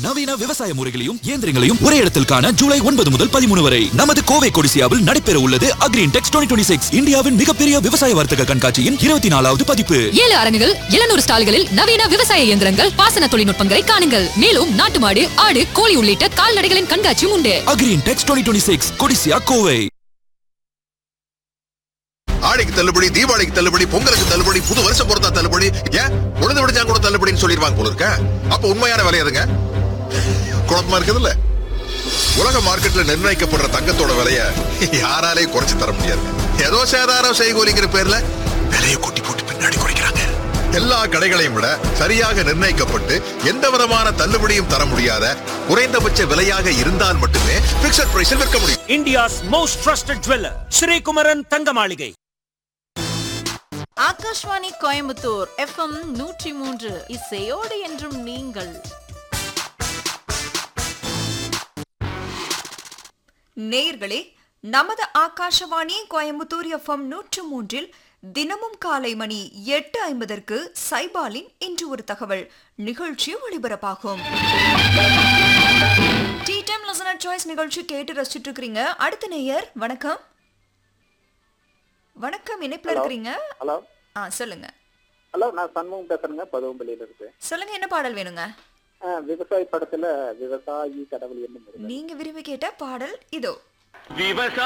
நவீன விவசாய முறைகளையும் இயந்திரங்களையும் ஒரே இடத்தில் காண ஜூலை ஒன்பது முதல் பதிமூணு வரை நமது கோவை கொடிசியாவில் நடைபெற உள்ளது அக்ரீன் டெக்ஸ் டுவெண்ட்டி சிக்ஸ் இந்தியாவின் மிகப்பெரிய விவசாய வர்த்தக கண்காட்சியின் இருபத்தி நாலாவது பதிப்பு ஏழு அரங்குகள் எழுநூறு ஸ்டால்களில் நவீன விவசாய இயந்திரங்கள் பாசன தொழில்நுட்பங்களை காணுங்கள் மேலும் நாட்டு மாடு ஆடு கோழி உள்ளிட்ட கால்நடைகளின் கண்காட்சியும் உண்டு agri intex twenty six Codissia Kovai ஆடிக்கு தள்ளுபடி தீபாவளிக்கு தள்ளுபடி பொங்கலுக்கு தள்ளுபடி புது வருஷம் பொறுத்தா தள்ளுபடி ஏன் உழுது விடுஞ்சா கூட தள்ளுபடின்னு சொல்லிடுவாங்க போல இருக்க அப்ப உண்மையான விலை எதுங்க குழப்பமா இருக்குதுல்ல உலக மார்க்கெட்ல நிர்ணயிக்கப்படுற தங்கத்தோட விலைய யாராலே குறைச்சு தர முடியாது ஏதோ சேதாரம் செய்கோலிங்கிற பேர்ல விலையை கொட்டி போட்டு பின்னாடி குறைக்கிறாங்க எல்லா கடைகளையும் விட சரியாக நிர்ணயிக்கப்பட்டு எந்த விதமான தள்ளுபடியும் தர முடியாத குறைந்தபட்ச விலையாக இருந்தால் மட்டுமே பிக்சட் பிரைஸில் விற்க முடியும் India's most trusted jeweler, Sri Kumaran Thangamaligai. Akashvani Coimbatore FM நூற்றி மூன்று இசையோடு என்றும் நீங்கள் நேயர்களே நமது ஆகாஷவாணி கோயம்புத்தூர் எஃப்எம் நூற்று மூன்றில் தினமும் காலை மணி எட்டு ஐம்பதற்கு சைபாலின் இன்று ஒரு தகவல் நிகழ்ச்சி ஒளிபரப்பாகும் டீ டைம் லிசனர் சாய்ஸ் நிகழ்ச்சி கேட்டு ரசிச்சுட்டு இருக்கிறீங்க அடுத்த நேயர் வணக்கம் வணக்கம் இணைப்புல இருக்கிறீங்க ஹலோ ஆ சொல்லுங்க ஹலோ நான் சண்முகம் பேசுறேங்க பதுவம்பள்ளியில இருக்கு சொல்லுங்க என்ன பாடல் வேணுங்க ஆ, விவசாயி படத்துல விவசாயி கடவுள் என்ன நீங்க விரும்பி கேட்ட பாடல் இதோ